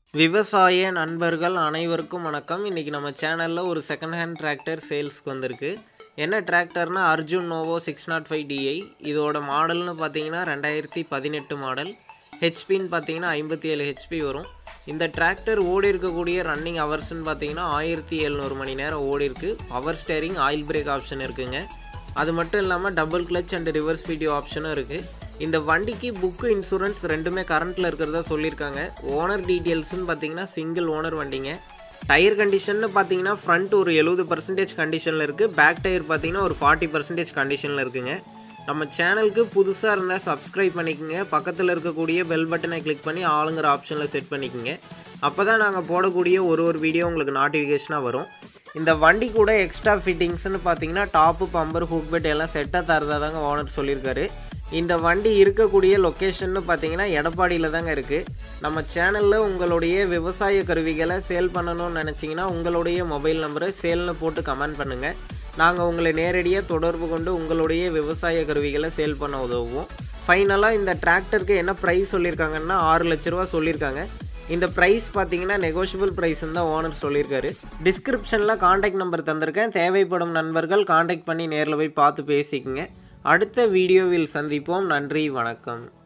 விவசாய நண்பர்கள் அனைவருக்கும் வணக்கம் இன்றைக்கி நம்ம சேனலில் ஒரு செகண்ட் ஹேண்ட் டிராக்டர் சேல்ஸ்க்கு வந்திருக்கு என்ன டிராக்டர்னா Arjun novo six nought five DI இதோட மாடல்னு பார்த்தீங்கன்னா ரெண்டாயிரத்தி பதினெட்டு மாடல் ஹெச்பின்னு பார்த்தீங்கன்னா ஐம்பத்தி ஏழு ஹெச்பி வரும் இந்த டிராக்டர் ஓடி இருக்கக்கூடிய ரன்னிங் ஹவர்ஸ்னு பார்த்தீங்கன்னா ஆயிரத்தி எழுநூறு மணி நேரம் ஓடி இருக்கு power steering oil brake option இருக்குங்க அது மட்டும் இல்லாமல் double clutch and reverse video ஆப்ஷனும் இருக்குது இந்த வண்டிக்கு புக்கு இன்சூரன்ஸ் ரெண்டுமே கரண்ட்டில் இருக்கிறதா சொல்லியிருக்காங்க ஓனர் டீட்டெயில்ஸ்னு பார்த்தீங்கன்னா சிங்கிள் ஓனர் வண்டிங்க டயர் கண்டிஷன்னு பார்த்தீங்கன்னா ஃப்ரண்ட் ஒரு எழுபது பர்சன்டேஜ் கண்டிஷனில் இருக்குது பேக் டயர் பார்த்தீங்கன்னா ஒரு ஃபார்ட்டி பர்சன்டேஜ் கண்டிஷனில் இருக்குங்க நம்ம சேனலுக்கு புதுசாக இருந்தால் சப்ஸ்கிரைப் பண்ணிக்கோங்க பக்கத்தில் இருக்கக்கூடிய பெல் பட்டனை கிளிக் பண்ணி ஆளுங்கிற ஆப்ஷனில் செட் பண்ணிக்கோங்க அப்போ தான் நாங்கள் போடக்கூடிய ஒரு ஒரு வீடியோ உங்களுக்கு நோட்டிஃபிகேஷனாக வரும் இந்த வண்டி கூட எக்ஸ்ட்ரா ஃபிட்டிங்ஸ்னு பார்த்தீங்கன்னா டாப்பு பம்பர் ஹூக் பெட் எல்லாம் செட்டாக தரதா தாங்க ஓனர் சொல்லியிருக்காரு இந்த வண்டி இருக்கக்கூடிய லொக்கேஷன்னு பார்த்தீங்கன்னா எடப்பாடியில் தாங்க இருக்குது நம்ம சேனலில் உங்களுடைய விவசாய கருவிகளை சேல் பண்ணணும்னு நினச்சிங்கன்னா உங்களுடைய மொபைல் நம்பரை சேல்னு போட்டு கமெண்ட் பண்ணுங்கள் நாங்கள் உங்களை நேரடியாக தொடர்பு கொண்டு உங்களுடைய விவசாய கருவிகளை சேல் பண்ண உதவுவோம் ஃபைனலாக இந்த டிராக்டருக்கு என்ன ப்ரைஸ் சொல்லியிருக்காங்கன்னா ஆறு லட்ச ரூபா சொல்லியிருக்காங்க இந்த ப்ரைஸ் பார்த்தீங்கன்னா நெகோஷியபிள் ப்ரைஸ்ன்னு தான் ஓனர் சொல்லியிருக்காரு டிஸ்கிரிப்ஷனில் காண்டாக்ட் நம்பர் தந்திருக்கேன் தேவைப்படும் நண்பர்கள் காண்டாக்ட் பண்ணி நேரில் போய் பார்த்து பேசிக்கங்க அடுத்த வீடியோவில் சந்திப்போம் நன்றி வணக்கம்